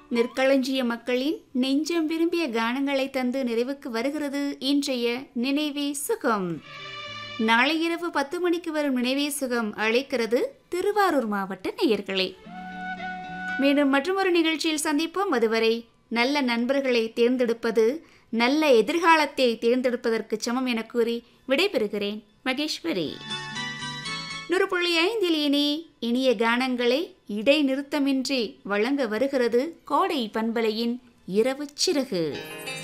நெற்களஞ்சிய மக்களின் நெஞ்சம் விரும்பிய கானங்களை தந்து நிறைவுக்கு வருகிறது இன்றைய நினைவே சுகம் நாளை இரவு பத்து மணிக்கு வரும் நினைவே சுகம் அழைக்கிறது திருவாரூர் மாவட்ட நேயர்களே மீண்டும் மற்றொரு நிகழ்ச்சியில் சந்திப்போம் அதுவரை நல்ல நண்பர்களை தேர்ந்தெடுப்பது நல்ல எதிர்காலத்தை தேர்ந்தெடுப்பதற்கு சமம் என கூறி விடைபெறுகிறேன் மகேஸ்வரி நூறு புள்ளி ஐந்தில் இனி இனிய கானங்களை இடைநிறுத்தமின்றி வழங்க வருகிறது கோடை பண்பலையின் இரவு சிறகு